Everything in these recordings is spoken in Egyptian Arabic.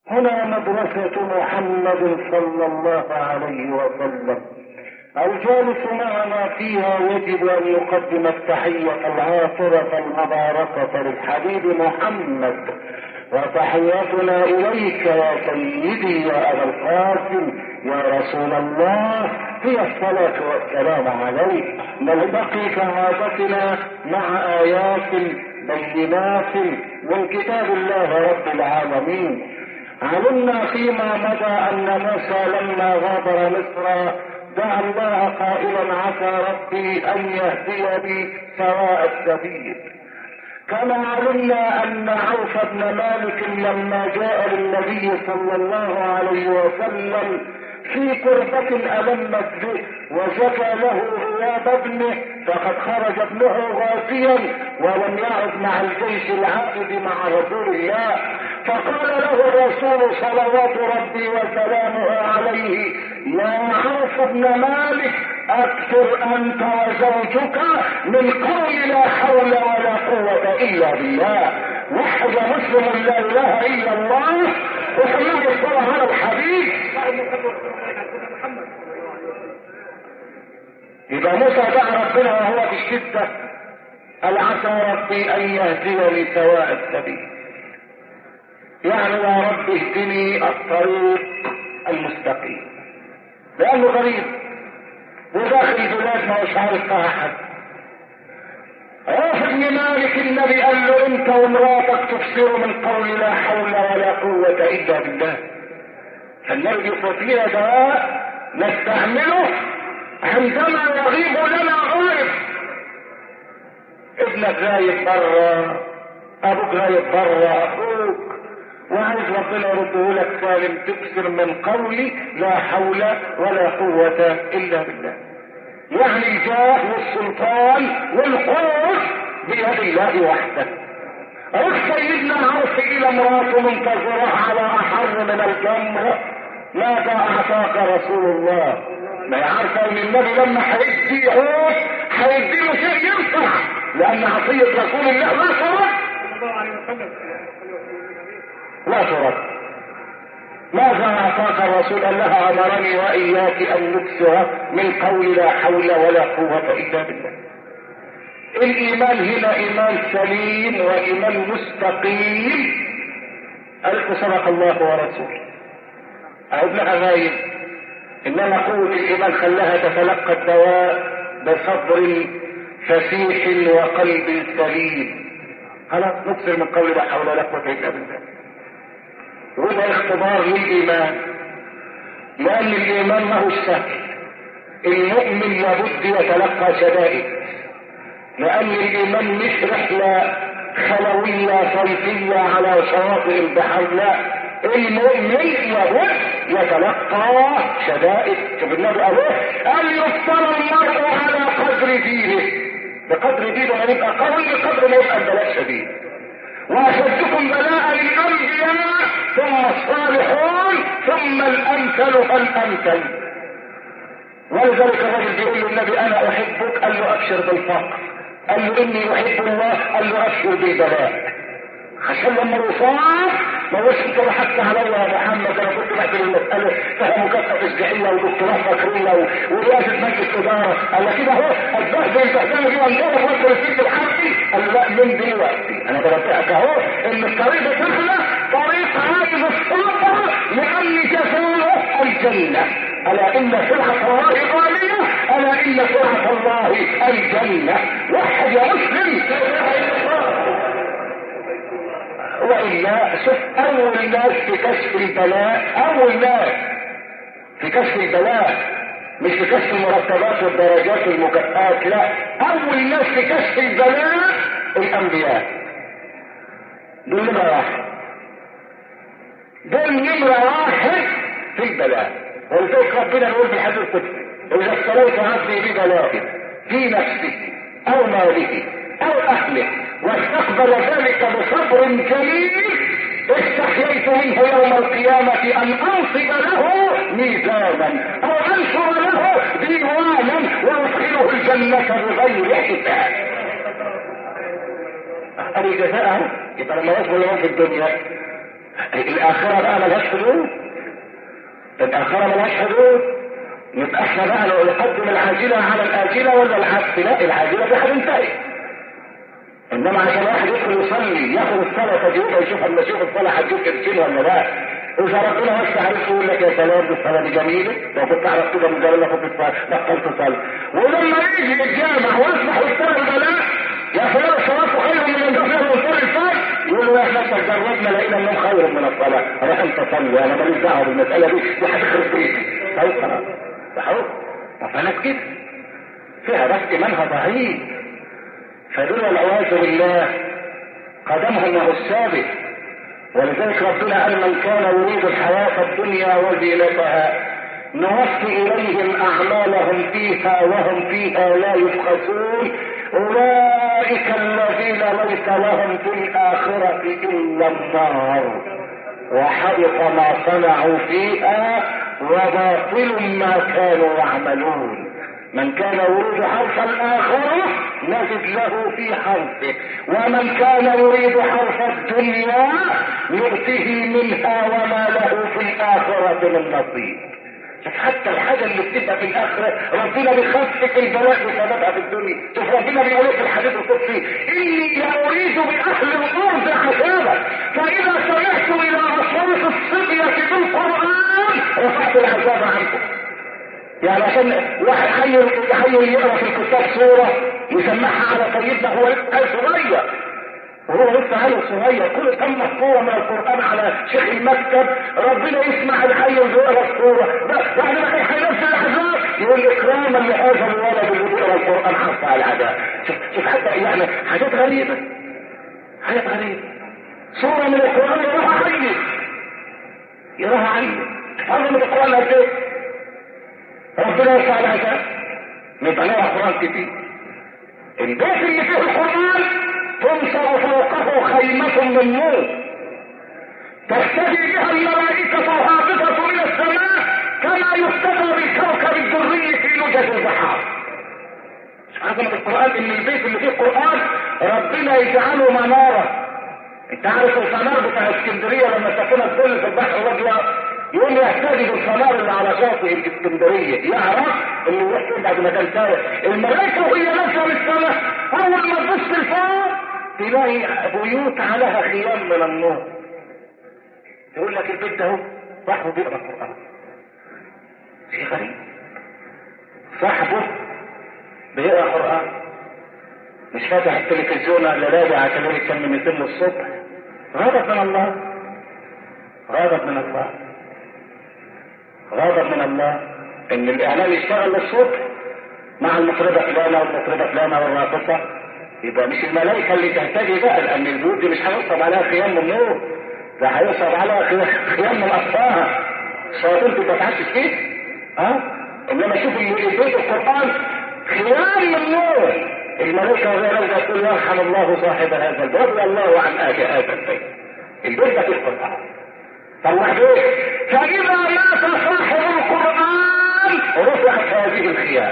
هنا مدرسة محمد صلى الله عليه وسلم الجالس معنا فيها يجب ان يقدم التحية العاطرة المباركة للحبيب محمد وتحياتنا اليك يا سيدي يا ابا القاسم يا رسول الله هي الصلاة والسلام عليك نلتقي كعادتنا مع ايات بينات من كتاب الله رب العالمين علمنا فيما مضى ان موسى لما غادر مصر دعا الله قائلا عسى ربي ان يهديني سواء السبيل كما علمنا ان عوف بن مالك لما جاء للنبي صلى الله عليه وسلم في كربة ألمت به وزكى له غياب ابنه فقد خرج ابنه غازيا ولم يعد مع الجيش العائد مع رسول الله فقال له الرسول صلوات ربي وسلامه عليه يا عوف بن مالك اكثر انت وزوجك من قول لا حول ولا قوة الا بالله وحد مسلم لا اله الا الله وحمد الصلاة على الحبيب إذا موسى دعا ربنا وهو في الشدة قال عسى ربي أن يهديني سواء السبيل يعني يا رب اهدني الطريق المستقيم لأنه غريب وداخل البلاد ما مش عارف فيها حد عوف بن مالك النبي قال له انت ومراتك تبصروا من قول لا حول ولا قوة الا بالله فلنرجو فينا دواء نستعمله عندما يغيب لنا غائب ابنك غايب برا ابوك غايب برا اخوك وعايز ربنا يرده لك سالم تكسر من قولي لا حول ولا قوة الا بالله يعني الجاه والسلطان والقوة بيد الله وحده رح سيدنا عوف الى امراته منتظرة على احر من الجمر ماذا اعطاك رسول الله ما عارفه ان النبي لما هيدي عود هيدي له شيء ينفع لان عطية رسول الله لا ترد لا ترد ماذا اعطاك الرسول قال لها امرني واياك ان نكسر من قول لا حول ولا قوة الا بالله الايمان هنا ايمان سليم وايمان مستقيم الف صدق الله ورسوله اعود لها غايب انما قوة الايمان خلاها تتلقى الدواء بصبر فسيح وقلب سليم خلاص نكسر من قول لا حول ولا قوة الا بالله وده اختبار للايمان لان الايمان ما هو سهل المؤمن لابد يتلقى شدائد لان الايمان مش رحلة خلوية صيفية على شواطئ البحر لا المؤمن لابد يتلقى شدائد شوف النبي قال ان يفطر المرء على قدر دينه بقدر دينه ما يبقى قوي بقدر ما يبقى البلاء شديد واشدكم بلاء الانبياء ثم الصالحون ثم الامثل فالامثل ولذلك الرجل بيقول له النبي انا احبك قال له ابشر بالفقر قال له اني احب الله قال له ابشر بالبلاء عشان لما يصاب ما هوش انت ضحكت عليا يا محمد انا كنت بحضر المساله فيها مكافاه تشجيعيه ودكتوراه فاكريه ورئاسه مجلس اداره قال كده اهو البهدل البهدله دي انضرب وانت السجن الحربي قال لا من دلوقتي انا بنبهك اهو ان الطريق بتخلى طريق عايز الصبر لان جزاؤه الجنه الا ان سلعه الله غاليه الا ان سلعه الله الجنه وحد يا مسلم والا شوف اول ناس في كشف البلاء اول ناس في كشف البلاء مش في كشف المرتبات والدرجات والمكافآت لا اول ناس في كشف البلاء الانبياء دول نمرة واحد دول نمرة واحد في البلاء ولذلك ربنا يقول في الحديث القدسي اذا ابتليت عبدي ببلاء في نفسه او ماله او اهله واستقبل ذلك بصبر جميل استحييت منه يوم القيامة ان انصب له ميزانا او انشر له ديوانا وادخله الجنة بغير حساب ادي جزاءه يبقى لما يصبر يوم في الدنيا الاخرة بقى ملهاش حدود الاخرة ملهاش حدود يبقى احنا بقى لو نقدم العاجلة على الاجلة ولا العكس لا العاجلة دي هتنتهي انما عشان واحد يدخل يصلي ياخد الصلاة تجربة يشوف اما يشوف الصلاة هتجيب قرشين ولا لا اذا ربنا وسع عليك يقول لك يا سلام دي الصلاة دي جميلة لو كنت اعرف كده من زمان كنت بطلت تصلي ولما يجي الجامع ويصبح يستلم البلاء يا فلان الصلاة خير من الدفع وصول الفجر يقول له احنا تجربنا لقينا النوم خير من الصلاة روح انت صلي انا ماليش دعوة بالمسألة دي دي هتخرب بيتي طيب خلاص بحاول طب انا كده فيها بس ايمانها ضعيف فدول والعياذ بالله قدمهم له الثابت ولذلك ربنا قال من كان يريد الحياة الدنيا وزينتها نوفي إليهم أعمالهم فيها وهم فيها لا يبخسون أولئك الذين ليس لهم في الآخرة إلا النار وحبط ما صنعوا فيها وباطل ما كانوا يعملون من كان يريد حرث الآخرة نجد له في حرثه ومن كان يريد حرث الدنيا نؤته منها وما له في الآخرة من نصيب شوف حتى الحاجة اللي بتبقى في الآخرة ربنا بيخفف البلاء بسببها في الدنيا شوف ربنا بيقول في الحديث القدسي إني لأريد بأهل الأرض عذابا فإذا سمعت إلى أصوات الصبية بالقرآن رفعت العذاب عنكم يعني عشان واحد حي حي يقرا في الكتاب صوره يسمعها على سيدنا هو لسه صغير وهو لسه عيل صغير كل كم صوره من القران على شيخ المكتب ربنا يسمع الحي اللي يقرا الصوره بعد ما كان هينزل العذاب يقول اكراما لهذا الولد اللي بيقرا القران حتى على العذاب شوف شوف حتى يعني حاجات غريبه حاجات غريبه صوره من القران يراها عيل يراها عيل عظمه القران قد ايه ربنا يرفع العذاب نبقى لها قرآن كتير البيت اللي فيه القرآن تنصر فوقه خيمة من نور تهتدي بها الملائكة الهابطة من السماء كما يهتدى بالكوكب الدري في لجج البحار عظمة القرآن ان البيت اللي فيه القرآن ربنا يجعله منارة انت عارف الفنار بتاع اسكندرية لما تكون الظل في البحر الابيض يقوم يهتدي بالفنار اللي على شاطئ الاسكندريه يعرف انه يروح بعد ما كان تارك الملائكه وهي نازله من السماء اول ما تبص لفوق تلاقي بيوت عليها خيام من النور يقول لك البيت ده اهو صاحبه بيقرا القران شيء غريب صاحبه بيقرا قران مش فاتح التلفزيون الا راجع عشان يتكلم يتم الصبح غضب من الله غضب من الله غضب من الله ان الاعلام يشتغل للصبح مع المطربه فلانه والمطربه فلانه والراقصه يبقى مش الملائكه اللي تهتدي بقى لان البيوت دي مش هينصب عليها خيام من نور ده هينصب عليها خيام من اقصاها الشياطين تبقى تعشش فيه ها انما شوف البيت القران خيام من نور الملائكه وهي نازله تقول يرحم الله صاحب هذا البيت رضي الله عن اهل هذا البيت البيت ده في القران فالوحدين فإذا مات صاحب القرآن رفعت هذه الخيام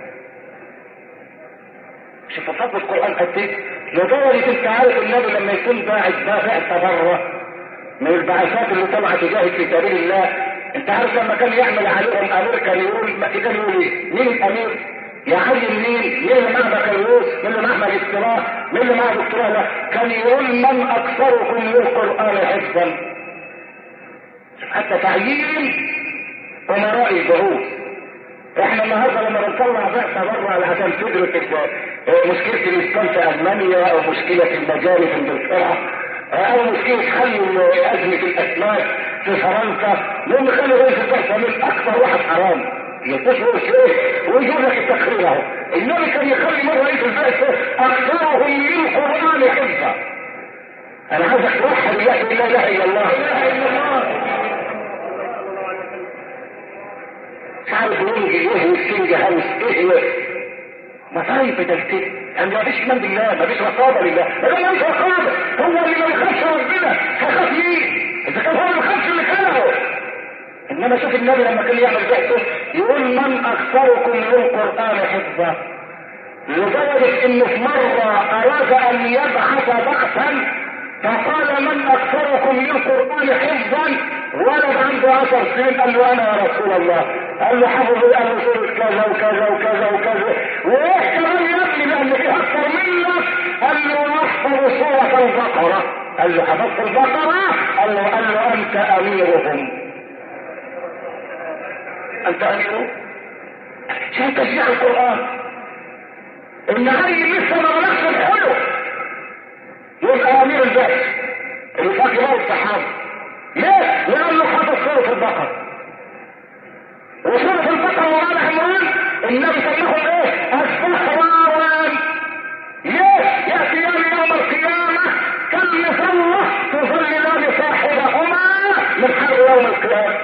شوف فضل القرآن قد ايه لدرجة انت عارف النبي لما يكون باعث بعثة بره من البعثات اللي طلعت تجاهد في سبيل الله انت عارف لما كان يعمل عليهم امير كان يقول كان يقول ايه؟ مين الامير؟ يعين مين؟ مين اللي معاه بكالوريوس؟ مين اللي معاه ماجستيراه؟ مين اللي معاه دكتوراه؟ لا كان يقول من اكثركم للقران حفظا حتى تعيين امراء البعوث احنا النهارده لما بنطلع بعثه بره عشان تدرس مشكله الاسلام في المانيا او مشكله المجال في انجلترا او مشكله حل ازمه الاسماك في فرنسا نقوم نخلي رئيس البعثه من اكثر واحد حرام يتصلوا شيء ويجيب لك التقرير اهو النبي كان يخلي من رئيس البعثه اكثرهم للقران حفظا انا عايزك توحد الله لا اله الا الله لا اله الا الله مش عارف ينجي ايه ويستنجي هاوس ايه مصايب بدلتين يعني ما فيش ايمان بالله ما فيش رقابه لله ما دام مفيش رقابه هو اللي ما يخافش ربنا هيخاف مين؟ اذا كان هو اللي يخافش اللي خلقه انما شوف النبي لما كان يعمل بعثه يقول من اكثركم للقران حفظا لدرجه انه في مره اراد ان يبعث بعثا فقال من اكثركم للقران حفظا ولد عنده عشر سنين قال له انا يا رسول الله قال له حفظ قال له سوره كذا وكذا وكذا وكذا وايه كمان يا ابني لان في اكثر منك قال له احفظ سوره البقره قال له حفظت البقره قال له قال له انت اميرهم انت اميرهم شوف تشجيع القران ان علي لسه ما بلغش الحلو يبقى امير البيت اللي فاكر الصحابه ليه؟ لانه حفظ سوره البقره وسوره البقره وآل عمران النبي سماهم ايه؟ الصحراوان ليه؟ ياتيان يوم القيامه كالمسله تظللان صاحبهما من حر يوم القيامه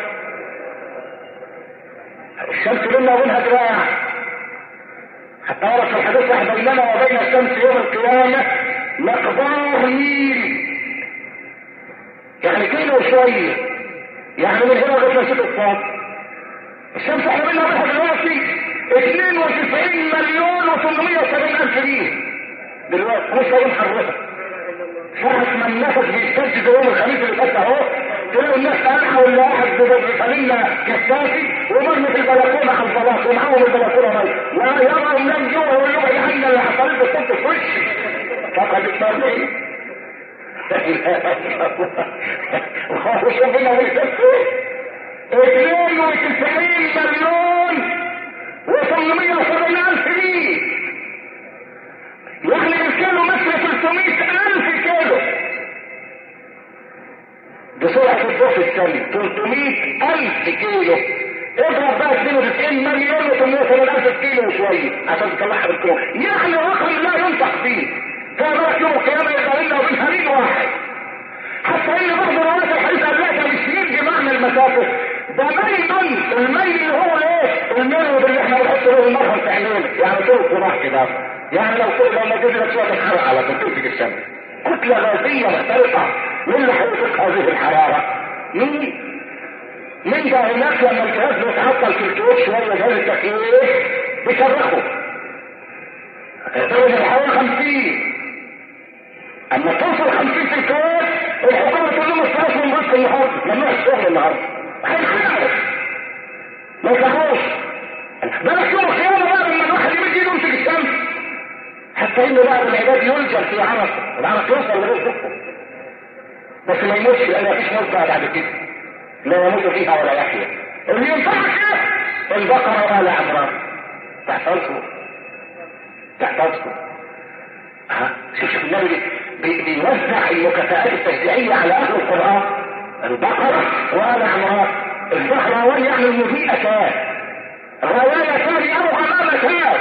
الشمس بيننا وبينها دراع حتى ورد في الحديث واحد بيننا وبين الشمس يوم القيامه مقدار ميل يعني كيلو شويه يعني من هنا لغايه مسجد الصاد الشمس احنا بينا وبينها دلوقتي 92 مليون و870 الف ميل دلوقتي مش هيقوم حرتها ساعة ما النفس بيستجد يوم الخميس اللي فات اهو تلاقي الناس قالعة ولا واحد بفانيلا كشافي ومرمي في البلكونة على البلاط ومعاهم البلكونة مية لا يرى من جوه ويقول له يا عم اللي حصلت بالصوت في وشي فقد التربية وشوف لنا اثنين وتسعين مليون وثمانمية وسبعين الف ميل يعني الكيلو متر 300 الف كيلو بسرعة الضوء في الثانية 300 الف كيلو اضرب بقى 92 مليون و870 الف كيلو وشوية عشان تطلعها بالكيلو يعني رقم لا ينطق فيه كان بقى يوم القيامة يبقى لنا وبين ميل واحد حتى ان بعض روايات الحديث قال لك مش يدي معنى المسافة ده ميل الميل اللي هو ايه الميل اللي احنا بنحط له المرهم في عينينا يعني طول صباح كده يعني لو كل لما تجي لك شويه الحراره على طول تمسك الشمس كتله غازيه محترقه مين اللي هيفك هذه الحراره؟ مين؟ مين ده هناك لما الجهاز بيتعطل في الكيوت شويه جهاز التكييف بيصرخه درجه الحراره 50 اما توصل 50 في الكيوت الحكومه تقول لهم الصراف من بس النهارده ممنوع الشغل النهارده هيخلعوا ما يصحوش بالك يوم القيامه بقى لما الواحد يمد ايده يمسك الشمس حتى ان بعض العباد يلجر في عرق العرق يوصل لغايه فوقه بس ما يموتش لان مفيش موت بقى بعد كده لا يموت فيها ولا يحيا اللي ينفعك البقره ولا عمران تحفظكم تحفظكم ها شوف شوف النبي بيوزع المكافآت التشجيعية على أهل القرآن البقرة وآل عمران البقرة يعني المضيئتان غوايتان أو غمامتان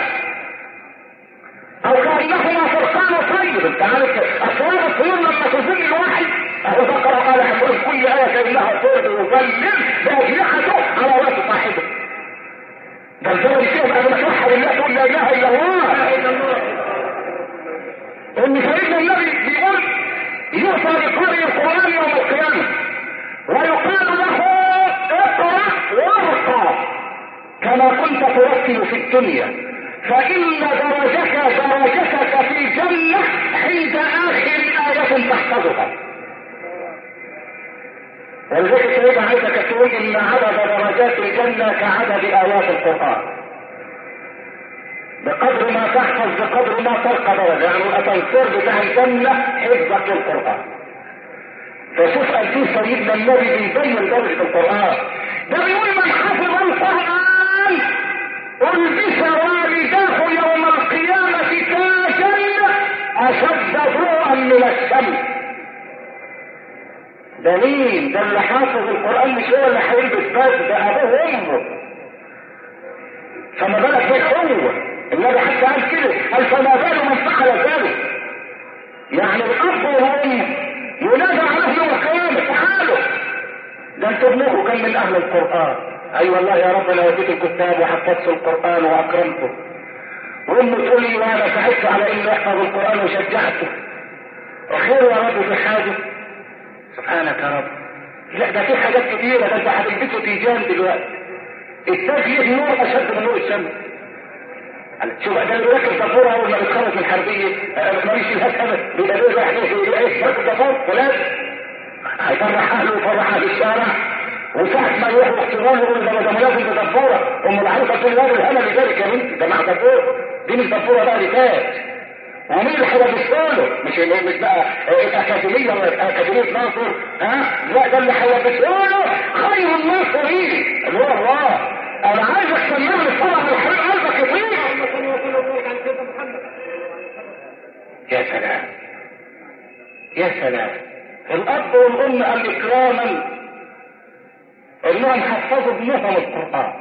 او كانهما فرقان طيب انت عارف اصوات الطيور لما تظل الواحد اهو ذكر قال حسن كل ايه كانها طير يظلل باجنحته على راس صاحبه ده الزمن فيهم قبل ما توحد الله تقول لا اله الا الله ان سيدنا النبي بيقول يؤتى بقارئ القران يوم القيامه ويقال له اقرا وارقى كما كنت ترتل في الدنيا فإن درجك درجتك في الجنة عند آخر آية تحفظها. ولذلك السيدة عايزك تقول إن عدد درجات الجنة كعدد آيات القرآن. بقدر ما تحفظ بقدر ما تلقى درجة، يعني الأسانسير بتاع الجنة حفظك للقرآن. فشوف قد ايه سيدنا النبي بيبين درجة القرآن. ده بيقول من حفظ القرآن ألبس والداه يوم القيامة تاجا أشد ضوءا من الشمس ده مين؟ ده اللي حافظ القرآن مش هو اللي هيلبس بس ده أبوه وأمه فما بالك بيه هو النبي حتى قال كده قال فما بال من فعل ذلك يعني الأب والأم ينادى عليه يوم القيامة تعالوا ده انتوا ابنكم كان من أهل القرآن اي أيوة والله يا رب انا وديت الكتاب وحفظت القران واكرمته وامه تقول لي وانا ساعدت على اني احفظ القران وشجعته خير يا رب في حاجه سبحانك يا رب لا ده في حاجات كتيره ده انت هتلبسه تيجان دلوقتي التاج ليه نور اشد من نور الشمس شوف ده اللي راكب دبور اول ما بيتخرج من الحربيه ماليش الهات ابدا بيبقى له رايح ايه راكب دبور فلان هيفرح اهله ويفرح اهل الشارع وساعة ما يروحوا يحسبوا له يقولوا ده ملازم بدبوره ام العروسه تقول له الهنا لذلك يا بنتي ده مع دبوره دي مش دبوره بقى دي فات ومين اللي هيلبسه مش مش بقى اكاديميه ولا اكاديميه ناصر ها لا ده اللي هيلبسه له خير الناصرين اللي هو الله انا عايزك تسمعني الصلاه على الحبيب قلبك يطير يا سلام يا سلام الاب والام قال اكراما انهم حفظوا ابنهم القران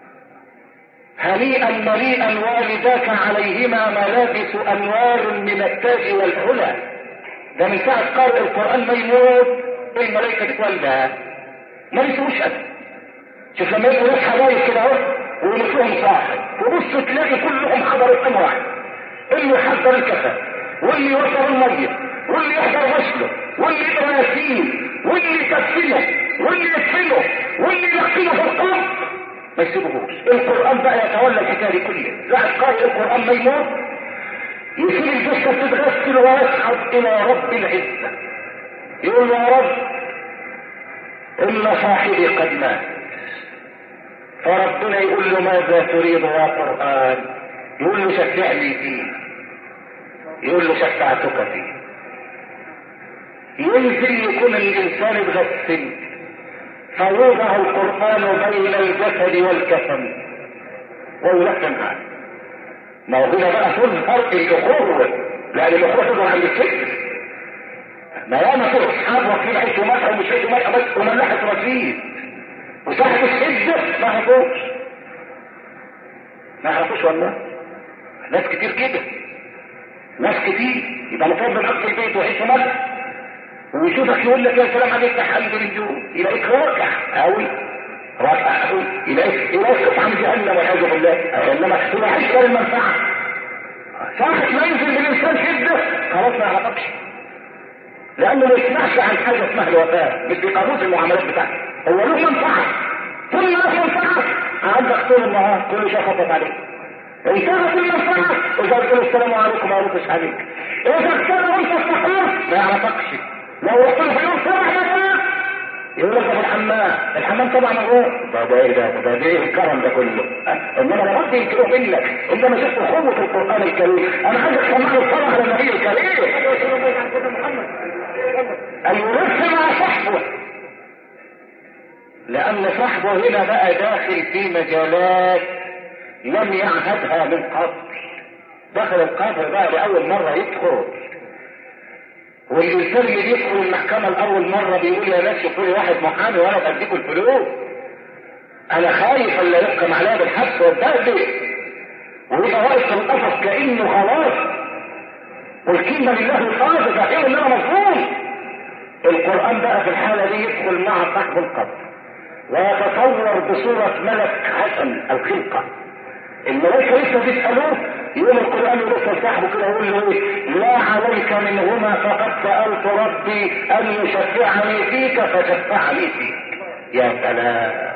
هنيئا مريئا والداك عليهما ملابس انوار من التاج والعلا ده من ساعة قارئ القرآن ما يموت الملائكة تتولى ما يسوش أبدا شوف لما يبقوا ناس حبايب كده اهو ويمسوهم صاحب تبص تلاقي كلهم حضروا قام واحد اللي يحضر الكفن واللي يوصل المية واللي يحضر غسله واللي يقرا ياسين واللي يكفنه واللي يدفنه واللي يلقنه في القبر ما يسيبهوش القرآن بقى يتولى الحكاية دي كلها لا قارئ القرآن ما يموت يسيب الجثة تتغسل ويصعد إلى رب العزة يقول يا رب إن صاحبي قد مات فربنا يقول له ماذا تريد يا قرآن يقول له شفعني فيه يقول له شفعتك فيه ينزل يكون الإنسان اتغسل فيوضع القرآن بين الجسد والكفن ويلقن هذا ما هو هنا بقى تظهر الأخوة لأن الأخوة تظهر عند الفكر ما ياما في أصحاب واقفين عيشوا مكة ومش عيشوا مكة بس وملحة رصيد وصاحب الحجة ما عرفوش ما عرفوش والله ناس كتير كده ناس كتير يبقى مطلوب من أقصى البيت وعيشوا مكة ويشوفك يقول لك يا سلام عليك تحمد النجوم يلاقيك راكع قوي راكع قوي يلاقيك يلاقيك عن جهنم والعياذ بالله انما هو عايش غير المنفعه ساعة ما ينزل بالانسان شده خلاص ما يعرفكش لانه ما يسمعش عن حاجه اسمها الوفاه مش بقاموس المعاملات بتاعته هو له منفعه كل ما له منفعه عندك طول النهار كل شيء خطط عليك انتهت المنفعه وإذا تقول السلام عليكم ما يردش عليك اذا اختار وانت استقر ما يعرفكش لو رحت له في يوم سبع مرات يقول لك في الحمام الحمام طبعا هو ده ده ايه ده ده ايه الكرم ده كله انما لابد ينكروه منك انما شفت قوه القران الكريم انا عايزك تسمعني الصلاه على النبي الكريم ان يلف مع صاحبه لان صاحبه هنا بقى داخل في مجالات لم يعهدها من قبل دخل القبر بقى لاول مره يدخل والانسان اللي بيدخل المحكمة لأول مرة بيقول يا ناس شوفوا لي واحد محامي وانا بديكوا الفلوس انا خايف الا يحكم عليا بالحبس والبهدل ويبقى واقف في القفص كانه خلاص والكلمة لله القاضي ده ايه اللي انا مفهوم القرآن بقى في الحالة دي يدخل مع صاحب القبر ويتصور بصورة ملك حسن الخلقة الملائكة لسه بيسألوه يقوم القرآن يرسل صاحبه كده يقول له ايه لا عليك منهما فقد سألت ربي ان يشفعني فيك فشفعني فيك يا سلام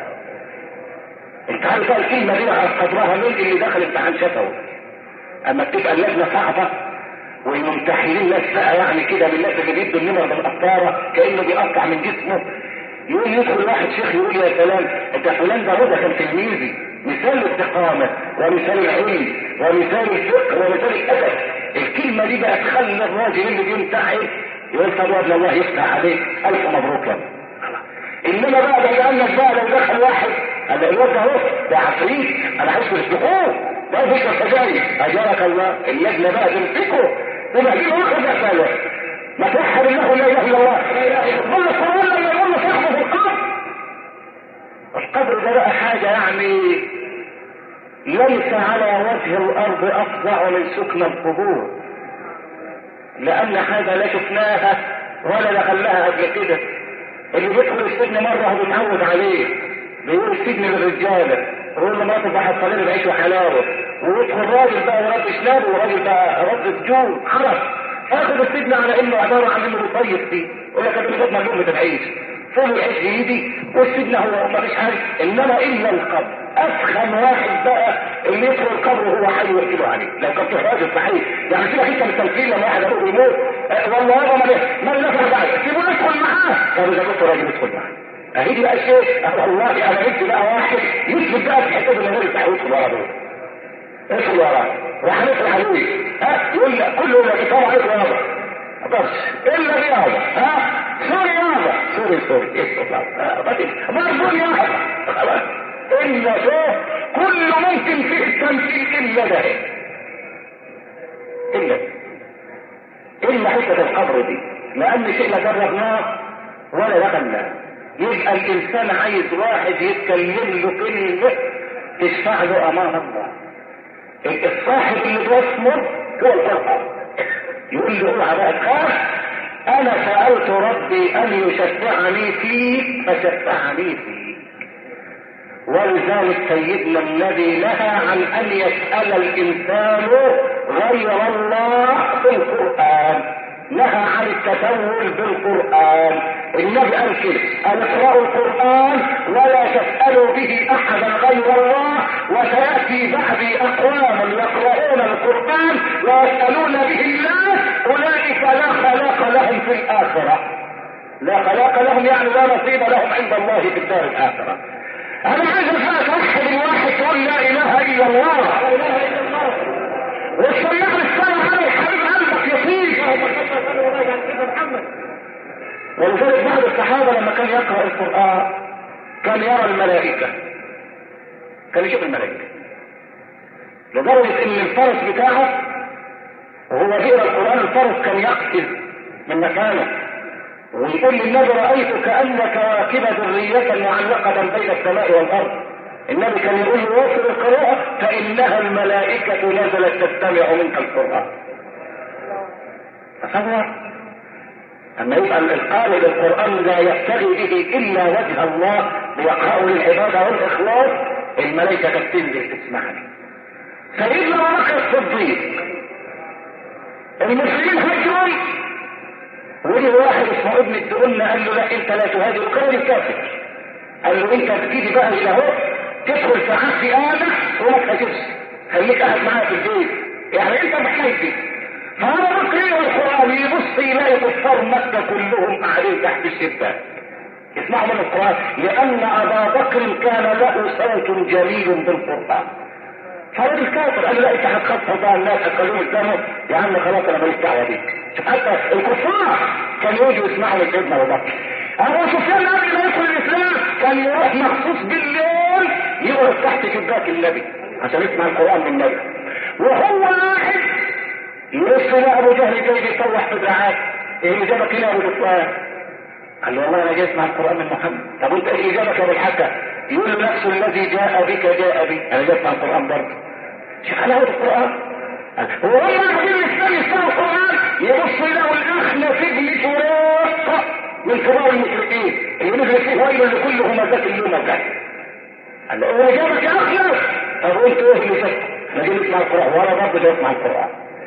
انت عارف بقى الكلمة دي على قدرها مين اللي دخل امتحان شفوي اما بتبقى اللجنة صعبة والممتحنين ناس بقى يعني كده من الناس اللي بيدوا النمر بالقطارة كأنه بيقطع من جسمه يقوم يدخل واحد شيخ يقول يا سلام انت فلان ده ده كان تلميذي مثال الاستقامة ومثال العلم ومثال الفقه ومثال الأدب الكلمة دي بقى تخلي الراجل اللي بيمتحن يقول طب يا ابن الله يفتح عليك ألف مبروك يا انما بقى ده لانك بقى لو دخل واحد قال الواد اهو ده عفريت انا عايز تسبقوه ده فكره سجاير اجرك الله اللجنه بقى تمسكه يبقى دي واخد رساله ما توحد الله لا اله الا الله قل القران لما يقول صاحبه في القبر القبر ده بقى حاجه يعني ليس على وجه الارض افظع من سكن القبور لان حاجه لا شفناها ولا دخلناها قبل كده اللي بيدخل السجن مرة هو بيتعود عليه بيقول السجن للرجالة يقول له مراته بقى حصلين بعيش وحلاوة ويدخل راجل بقى ورد شنابه وراجل بقى رد سجون عرف اخد السجن على انه عبارة عن انه بيطيب فيه يقول لك انت بتضمن لقمة العيش طول العيش يدي والسجن هو ما فيش حاجه انما الا القبر افخم واحد بقى اللي يدخل القبر وهو حي ويركبوا عليه لو كان في راجل صحيح يعني سيبك انت من التمثيل لما واحد ابوه يموت أه والله هذا ما ما نفع بعد سيبوه يدخل معاه طب اذا كنت راجل يدخل معاه اهي دي بقى شيء والله انا جبت بقى واحد يثبت بقى في حته من غير التحويل ورا دول ادخل وراه راح ندخل عليه ها يقول لك كله يقول لك طبعا ادخل وراه بس الا رياضه ها سوري رياضه سوري سوري ايه برضه رياضه خلاص الا شوف كل ممكن فيه التمثيل الا ده الا الا حته القبر دي لان شيء لا جربناه ولا دخلناه يبقى الانسان عايز واحد يتكلم له كلمه تشفع له امام الله الصاحب اللي بيصمر هو القرآن يقول له اوعى بقى تخاف انا سألت ربي ان يشفعني فيك فشفعني فيك ولذلك سيدنا الذي نهى عن ان يسأل الانسان غير الله في القرآن نهى عن التسول بالقرآن النبي قال كده قال اقرأوا القرآن ولا تسألوا به أحدا غير الله وسيأتي بعدي أقوام يقرؤون القرآن ويسألون به الله أولئك لا خلاق لهم في الآخرة لا خلاق لهم يعني لا نصيب لهم عند الله في الدار الآخرة أنا عايز أفهم توحد الواحد تقول لا إله إلا الله لا إله إلا الله والسماع الصلاة على الحبيب قلبك يطيب ولذلك بعض الصحابة لما كان يقرأ القرآن كان يرى الملائكة كان يشوف الملائكة لدرجة ان الفرس بتاعه وهو بيقرا القرآن الفرس كان يقفز من مكانه ويقول للنبي رأيت كأن كواكب ذرية معلقة بين السماء والأرض النبي كان يقول له وصل القراءة فإنها الملائكة نزلت تستمع منك القرآن تصور أما يبقى القارئ للقرآن لا يبتغي به إلا وجه الله ليقرأه للعبادة والإخلاص الملائكة تنزل تسمع له سيدنا أبو بكر الصديق المسلمين هجروا ولي واحد اسمه ابن الدقن قال له لا انت لا تهاجر وكان الكافر قال له انت بتيجي بقى الى اهو تدخل في عهد آدم وما تهاجرش خليك قاعد معايا في البيت يعني انت محتاج دي فهذا بكر يقرا القران يبص يلاقي كفار مكه كلهم قاعدين تحت الشباك اسمعوا من القران لان ابا بكر كان له صوت جميل بالقران فراجل كافر قال له لا انت هتخسر بقى الناس هتخليهم يسلموا يا عم خلاص انا ماليش دعوه بيك شوف حتى الكفار كانوا يجوا يسمعوا من سيدنا ابو بكر ابو سفيان قبل ما يدخل الاسلام كان يروح مخصوص بالليل يقعد تحت شباك النبي عشان يسمع القران من النبي وهو قاعد يبص لقى ابو جهل جاي بيطوح في دراعات ايه اللي جابك هنا يا ابو سفيان؟ قال له والله انا جاي اسمع القران من محمد طب وانت ايه اللي جابك يا ابو الحكم؟ يقول له نفس الذي جاء بك جاء بي انا جاي اسمع القران برضه شوف حلاوه القران هو هم عايزين الاسلام يسمعوا القران يبص يلاقوا الاخنس ابن فراق من كبار المشركين اللي نزل فيه ويل لكل همزات اليوم وكان قال له هو جابك يا اخنس طب قلت ايه اللي شفت انا جاي اسمع القران وانا برضه جاي اسمع القران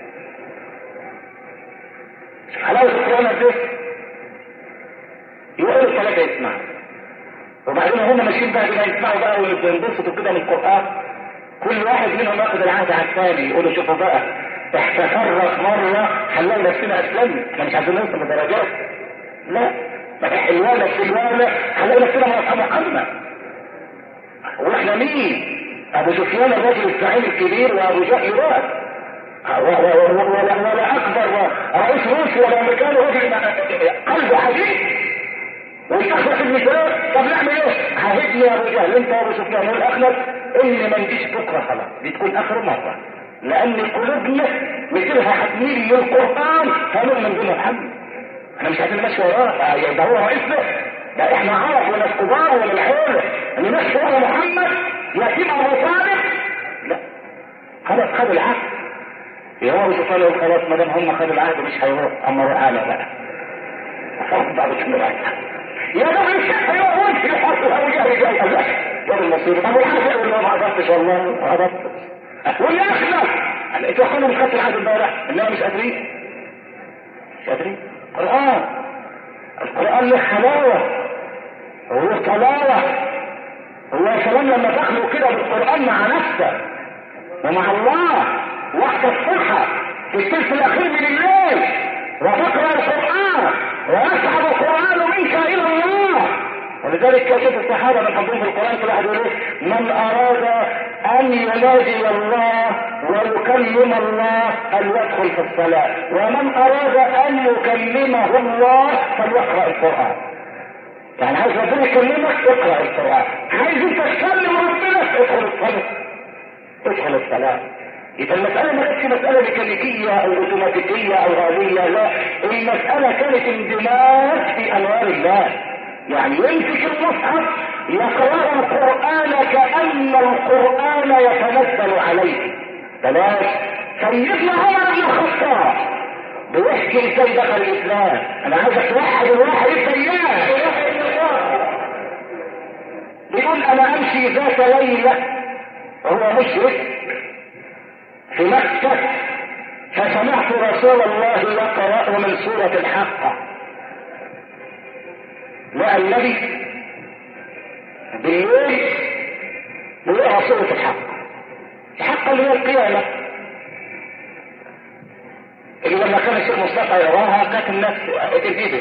شوف حلاوه القران قد ايه يقولوا الثلاثه يسمعوا وبعدين هم ماشيين بقى كده يسمعوا بقى وينبسطوا كده من القران كل واحد منهم ياخد العهد على الثاني يقولوا شوفوا بقى احتفرق مره هنلاقي نفسنا اسلمنا احنا مش عايزين نوصل لدرجات لا ما حلوانه حلوانه هنلاقي نفسنا مع محمد واحنا مين؟ ابو سفيان الرجل الزعيم الكبير وابو جهل راس ولا, ولا اكبر رئيس روسيا ولا امريكان رجل قلبه حديد والاخلص المثال طب نعمل ايه؟ عهدني يا ابو جهل انت وابو سفيان والاخلص ان ما نجيش بكره خلاص دي تكون اخر مره لان قلوبنا مثلها هتميل للقران فنؤمن بما محمد احنا مش عايزين نمشي وراه ده هو رئيسنا ده احنا عرب ولا كبار ولا الحوله ان نمشي ورا محمد يتيم ابو طالب لا خلاص خدوا العهد يا هو ابو سفيان يقول خلاص ما دام هم خدوا العهد مش هيروح اما روح انا بقى فرق بعض كده يا رب الشيخ يقول في الحصر ابو جهل جاي الله يا المصير ابو الحاج يقول ما عرفتش والله ما عرفتش واللي اخلص انتوا اخوانا مش خدتوا العهد امبارح انما مش قادرين مش قادرين القران القران له حلاوه هو تلاوة هو كلام لما تخلو كده بالقرآن مع نفسك ومع الله وقت الصحة في الثلث الأخير من الليل وتقرأ القرآن ويصعد القرآن منك إلى الله ولذلك كشف الصحابة من حضور في القرآن كل واحد يقول من أراد أن يناجي الله ويكلم الله فليدخل في الصلاة ومن أراد أن يكلمه الله فليقرأ القرآن يعني عايز ربنا يكلمك اقرأ القرآن عايز انت تكلم ربنا ادخل الصلاة ادخل الصلاة يبقى المسألة ما كانتش مسألة ميكانيكية او اوتوماتيكية او آلية لا المسألة كانت اندماج في انوار الله يعني يمسك المصحف يقرأ القرآن كأن القرآن يتنزل عليه بلاش سيدنا عمر بن الخطاب بيحكي ازاي دخل الاسلام انا عايزك توحد الواحد السيئة بيقول انا امشي ذات ليلة وهو مشرك في مكة فسمعت رسول الله يقرأ من سورة الحقة لقى النبي بالليل بيقرأ سورة الحقة الحقة اللي هي القيامة اللي لما كان الشيخ مصطفى يراها كانت الناس تنتبه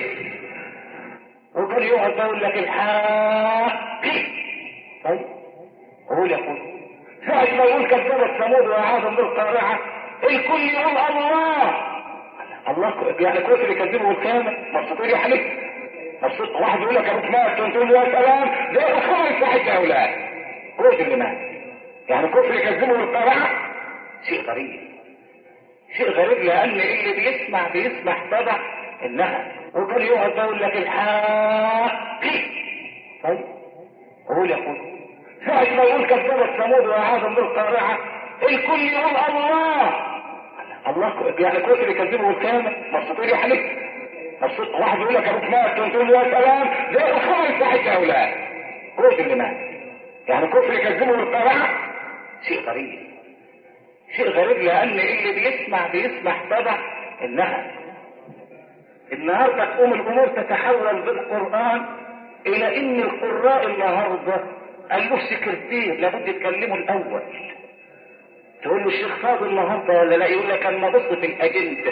وكان يقعد يقول لك الحق طيب هو يقول ساعة ما يقول كذب الثمود وعاد بالقارعة الكل يقول الله الله يعني كتر يكذبه الكامل مبسوطين يا حبيبي مبسوط واحد يقول لك ابوك مات تقول له يا سلام ده خمس واحد اولاد كتر اللي مات يعني كتر يكذبه القارعة شيء غريب شيء غريب لان اللي بيسمع بيسمع طبع انها وكان يقعد يقول لك الحق طيب هو يقول ساعة ما يقول كذب الثمود وعاد بالقارعة الكل يقول الله الله يعني كتر يكذبه الكامل مبسوطين يا حبيبي مبسوط واحد يقول لك ابوك مات تقول له يا سلام ده خمس واحد اولاد كتر اللي مات يعني كتر يكذبه القارعة شيء غريب شيء غريب لان اللي بيسمع بيسمع طبع انها النهارده تقوم الامور تتحول بالقران الى ان القراء النهارده قال له سكرتير لابد يتكلموا الاول تقول له الشيخ فاضل النهارده ولا لا يقول لك انا بص في الاجنده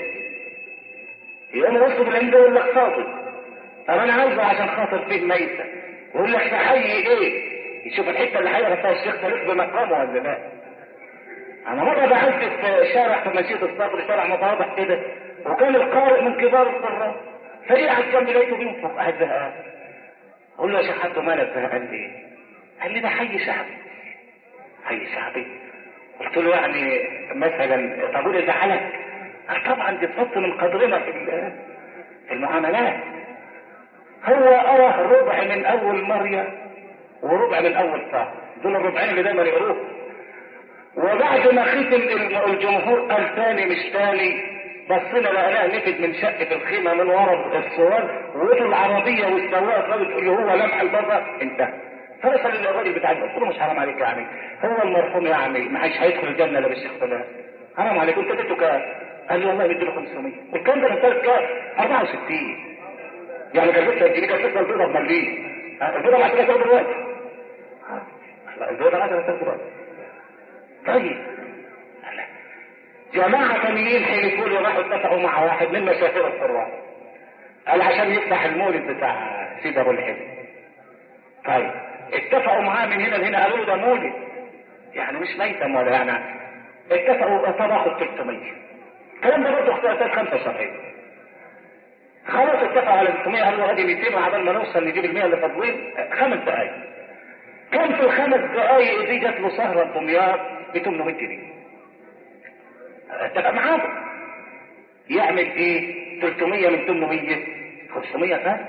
يقوم بص في الاجنده يقول لك فاضل طب انا عايزه عشان خاطر فيه ميته يقول لك تحيي ايه يشوف الحته اللي هيقرا فيها الشيخ تاريخ بمقامه ولا لا انا مره بعدت في شارع في مسجد الصقر شارع متواضع كده وكان القارئ من كبار القراء فجي على الجنب لقيته بينفق قاعد زهقان اقول له يا شيخ حتى مالك زهقان ليه؟ قال لي ده حي شعبي حي شعبي قلت له يعني مثلا طابور يزعلك قال طبعا دي تحط من قدرنا في في المعاملات هو ارى ربع من اول مريم وربع من اول ساعه دول الربعين اللي دايما يقروه وبعد ما ختم الجمهور قال تاني مش تاني بصينا لقناه نفد من شقة الخيمة من ورا الصور وقفل العربية والسواق الراجل تقول له هو لمح البابا انتهى فرسل الراجل بتاع قلت له مش حرام عليك يا عمي هو المرحوم يا عمي ما حدش هيدخل الجنة لا بالشيخ فلان حرام عليك انت اديته كام؟ قال لي والله اديله 500 والكلام ده من سنة كام؟ 64 يعني كان لسه الجنيه كانت لسه البيضة بمليين البيضة بعد كده دلوقتي البيضة بعد كده دلوقتي طيب جماعة تانيين حلفوا لي راحوا اتفقوا مع واحد من مشاهير القرآن قال عشان يفتح المولد بتاع سيد ابو الحزب طيب اتفقوا معاه من هنا لهنا قالوا له ده مولد يعني مش ميتم ولا يعني اتفقوا طب اخد 300 الكلام ده برضه اختلافات 75 خلاص اتفقوا على 300 قالوا ادي 200 وعبال ما نوصل نجيب ال 100 اللي فاضلين خمس دقايق كان في الخمس دقايق دي جات له سهره دمياط ب 800 جنيه اتفق معاه يعمل ايه 300 من 800 500 فات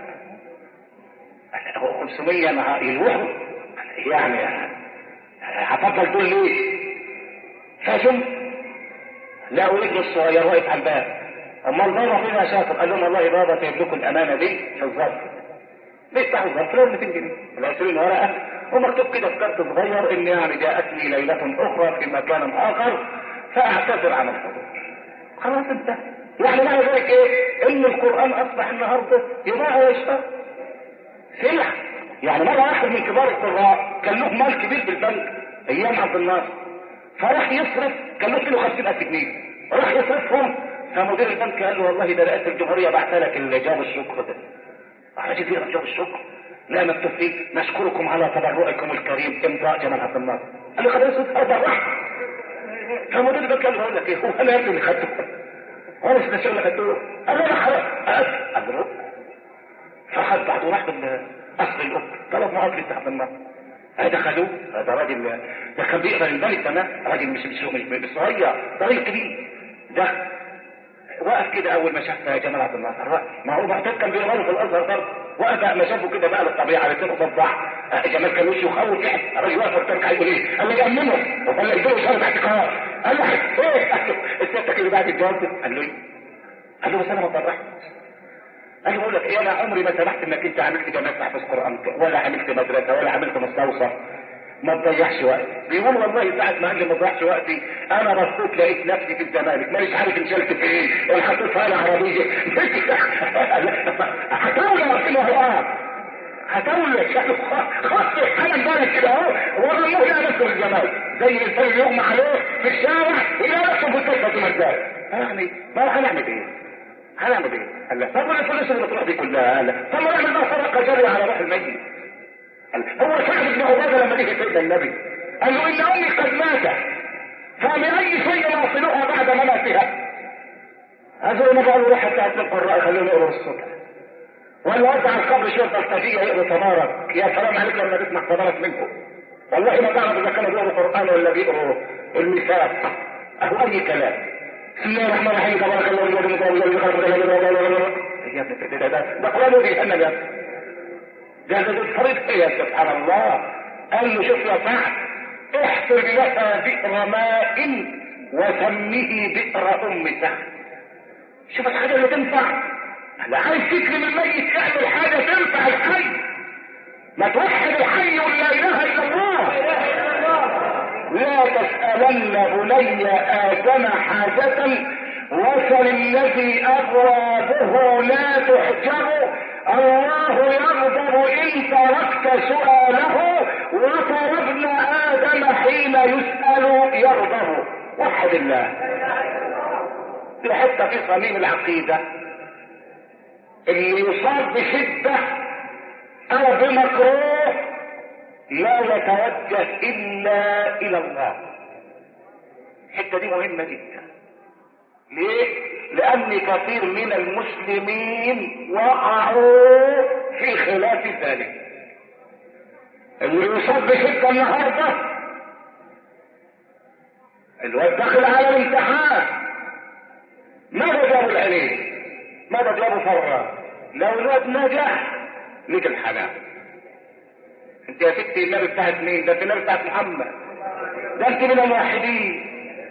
500 مع يلوحوا يعني هفضل دول ليه فجم لقوا ابنه الصغير واقف على الباب اما بابا فين شاطر قال لهم والله بابا سايب لكم الامانه دي في الظرف بيفتحوا الظرف لهم 200 جنيه ال 20 ورقه ومكتوب كده في كارت صغير ان يعني جاءتني ليله اخرى في مكان اخر فاعتذر عن الحضور خلاص انتهى يعني معنى ذلك ايه ان القران اصبح النهارده يباع ويشترى سلعه يعني مرة واحد من كبار القراء كان له مال كبير في البنك ايام عبد الناصر فراح يصرف كان له 52 جنيه راح يصرفهم فمدير البنك قال له والله ده رئاسة الجمهورية بعت لك جواب الشكر ده راح فيه جواب الشكر لا مكتوب فيه نشكركم على تبرعكم الكريم امضاء جمال عبد الناصر قال له خلاص اتبرع فمدير البنك قال له اقول لك ايه هو انا يا ابني اللي خدته هو مش الشغل اللي خدته قال له انا خلاص قال له فخد بعده راح اصل الام طلب معاقلة عبد الناصر هذا خدوه هذا راجل ده كان بيقرا الملك ده راجل مش مش مش مش صغير ده راجل كبير ده وقف كده اول ما شاف جمال عبد الناصر ما هو معتاد كان بيقرا له في الازهر برضه وقف ما شافه كده بقى للطبيعه على سنه ضبع جمال كان وشه يخوف يعني الراجل واقف قدامك هيقول ايه؟ قال له يأمنه وقال له اديله شهاده احتكار قال له ايه؟ قال له سيادتك اللي بعد الجواز قال له ايه؟ قال له بس انا ما اتبرعت انا بقول لك ايه انا عمري ما سمحت انك انت عملت جامعه تحفظ قران ولا عملت مدرسه ولا عملت مستوصف ما تضيعش وقت بيقول والله ساعة ما قال لي ما تضيعش وقتي انا بصيت لقيت نفسي في الزمالك مانيش عارف انشلت في ايه ولا حطيتها على عربيه هتولى رحمه الله هتولى خط حالا بالك كده اهو والله لا نفسه في الزمالك زي الانسان يغمى عليه في الشارع ولا نفسه في القصه مزاج يعني ما هنعمل ايه؟ هنعمل ايه؟ قال له طب الفلوس اللي بتروح دي كلها قال طب ما نعمل بقى صدقه جاريه على روح الميت قال هو سعد بن عباده لما جه سيدنا النبي قال له ان امي قد ماتت فبأي شيء نصلها بعد مماتها هذول ما قالوا روح حتى من القراء خليهم يقروا الصبح ولا وضع القبر شويه بلطجيه يقروا تبارك يا سلام عليك لما تسمع تبارك منكم والله ما تعرف اذا كانوا بيقروا قران ولا بيقروا الميثاق اهو اي كلام بسم الله الرحمن الرحيم تبارك الله الذي يا ابني ده ده قرآن جهنم يا ده ده الفريق يا سبحان الله قال له شوف يا سعد احفر لها بئر ماء وسميه بئر ام سعد شوف الحاجة اللي تنفع لا عايز تكرم الميت اعمل حاجة تنفع الحي ما توحد الحي ولا اله الا الله لا تسألن بني آدم حاجة وسل الذي أبوابه لا تحجب الله يغضب إن تركت سؤاله وترى ابن آدم حين يسأل يغضب وحد الله في حتة في صميم العقيدة اللي يصاب بشدة أو بمكروه لا يتوجه الا الى الله الحته دي مهمه جدا ليه لان كثير من المسلمين وقعوا في خلاف ذلك اللي يصاب بشده النهارده الواد داخل على الامتحان ماذا جابوا العليه ماذا جابوا فرا لو الواد نجح نجي الحلال انت يا ستي النبي بتاعت مين؟ ده النبي بتاعت محمد. ده انت من الموحدين.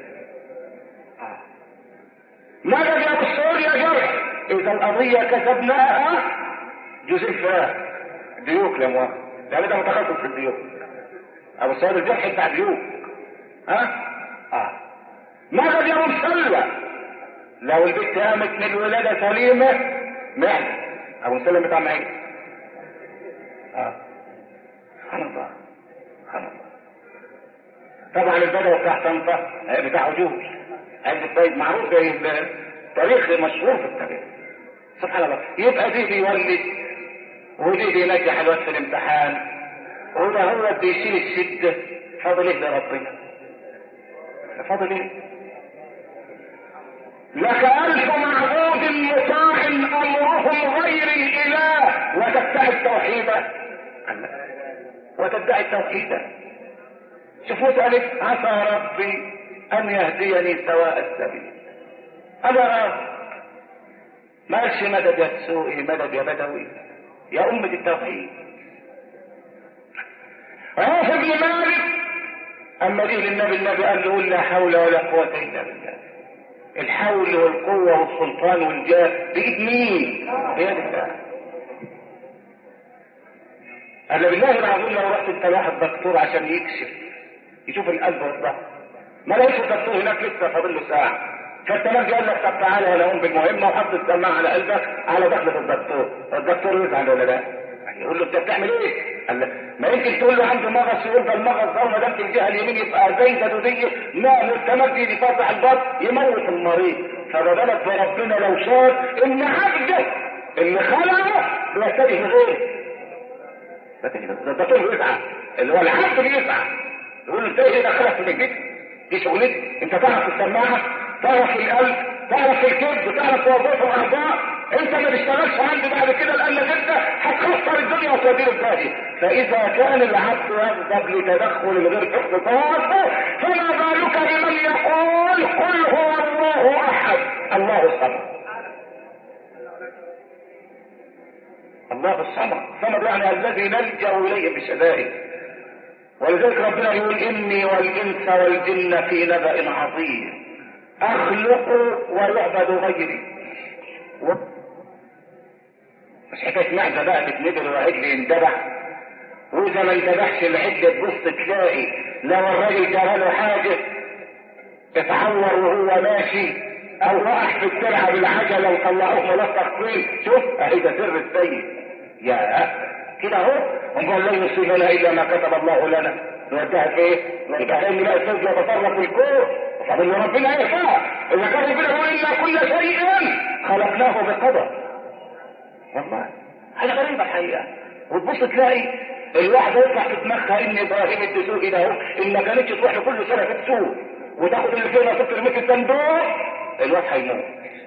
ماذا جاب السؤال يا جرح؟ اذا القضية كسبناها جزء فيها ديوك يا موافق. ده ده متخصص في الديوك. ابو سعيد الجرح بتاع ديوك. ها؟ اه. ماذا جاب مسلة؟ لو البنت قامت من الولادة سليمة معنى ابو مسلم بتاع معين. اه. سبحان الله سبحان الله طبعا البدوي بتاع طنطا بتاع عجوز هذا طيب معروف زي التاريخ مشهور في التاريخ سبحان الله يبقى دي بيولد ودي بينجح الواد في الامتحان وده هو بيشيل الشده فاضل ايه لربنا فاضل ايه لك ألف معبود مطاع أمرهم غير الإله وتدعي التوحيد وتدعي التوحيد شوفوا سألت عسى ربي أن يهديني سواء السبيل أنا رب ماشي مدد يا تسوقي مدد يا بدوي يا أمة التوحيد عوف بن مالك أما جه للنبي النبي قال له لا حول ولا قوة إلا بالله الحول والقوة والسلطان والجاه بإيد مين؟ بيد الله قال بالله العظيم لو رحت انت لواحد دكتور عشان يكشف يشوف القلب والضغط ما لقيتش الدكتور هناك لسه فاضل له ساعه فانت نجي قال لك طب تعالى يا لهم بالمهمه وحط السماعه على قلبك على دخلة الدكتور الدكتور يزعل ولا لا؟ يقول له انت بتعمل ايه؟ قال له ما يمكن تقول له عنده مغص يقول ده المغص ده وما دام في الجهه اليمين يبقى زي جدوديه ما مستمد يفتح الباب يموت المريض فما بالك بربنا لو شاف ان عبده اللي خلقه بيتجه لغيره ده ده طول يسعى اللي هو العبد بيسعى يقول له انت ايه دخلك في البيت دي شغلتك انت تعرف السماعه تعرف القلب تعرف الكبد تعرف وظائف الاعضاء انت ما تشتغلش عندي بعد كده لانك انت هتخسر الدنيا وتدير الباقي فاذا كان العبد يغضب لتدخل الغير في اختصاصه فما بالك بمن يقول قل هو الله احد الله الصمد الله الصمد الصمد يعني الذي نلجا اليه بشدائد ولذلك ربنا يقول اني والانس والجن في نبأ عظيم اخلق ويعبد غيري و... مش حكايه معده بقى تتنبر وعجل يندبح واذا ما اندبحش العجل تبص تلاقي لو الراجل جرى له حاجه اتعور وهو ماشي او وقع في الترعه بالعجله وطلعوه ملصق فيه شوف اهي ده سر السيد يا كده اهو ونقول لن يصيبنا الا ما كتب الله لنا نوديها في ايه؟ يبقى ان لا الفوز يتصرف الكون طب اللي ربنا يشاء اذا كان ربنا يقول انا كل شيء خلقناه بقدر والله حاجه غريبه الحقيقه وتبص تلاقي الواحده يطلع في دماغها ان ابراهيم الدسوقي ده اهو ان ما كانتش تروح لكل سنه في السوق وتاخد اللي فيها نصيب ترميه في الصندوق الواد هيموت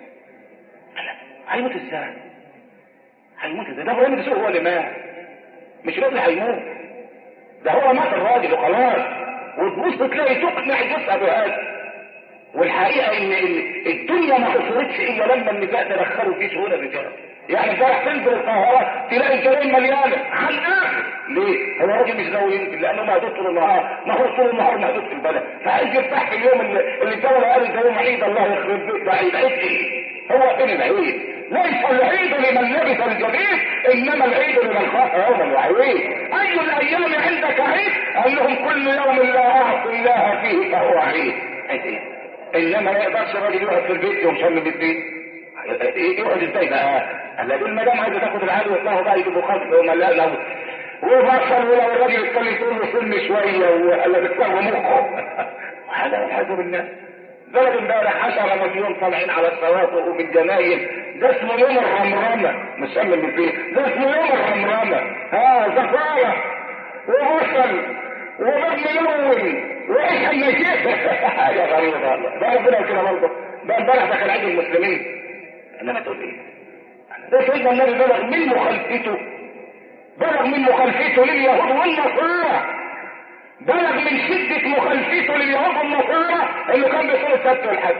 هيموت ازاي؟ هيموت ازاي؟ ده ابراهيم الدسوقي هو اللي مات مش الراجل هيموت ده هو مات الراجل وخلاص وتبص تلاقي تقنع جثه بهذا والحقيقه ان الدنيا ما حصلتش الا لما النساء تدخلوا في شؤون الرجال يعني امبارح تنزل القاهره تلاقي الجرائم مليانه على الاخر ليه؟ هو راجل مش ناوي ينزل لانه مهدود طول النهار ما هو طول النهار مهدود في البلد فعايز يرتاح في اليوم اللي, اللي الدوله قالت ده يوم عيد الله يخرب بيت ده عيد عيد ايه؟ هو فين العيد؟ ليس العيد لمن لبس الجديد انما العيد لمن خاف يوم الوعيد اي الايام عندك عيد؟ قال لهم كل يوم لا اعصي الله فيه فهو عيد عيد ايه؟ انما ما يقدرش الراجل يقعد في البيت يوم شم البيت يقعد ازاي بقى؟ قال له المدام عايزه تاخد العدو يطلعوا بقى يجيبوا خلف وما لا لو وبصل ولو الراجل يتكلم يقول له سن شويه وقال له بتسوي مخه هذا والعياذ بالله بلد امبارح 10 مليون طالعين على الشواطئ وبالجناين ده اسمه يوم الرمرمه مش من بالبيت ده اسمه يوم الرمرمه ها زفاره وبصل وباب ملون وايش النشيد حاجه غريبه والله ده ربنا كده برضه ده امبارح دخل عيد المسلمين انما تقول ايه؟ ده سيدنا النبي بلغ من مخالفته بلغ من مخالفته لليهود والنصارى بلغ من شدة مخالفته لليهود والنصارى انه كان بيصوم السبت والحج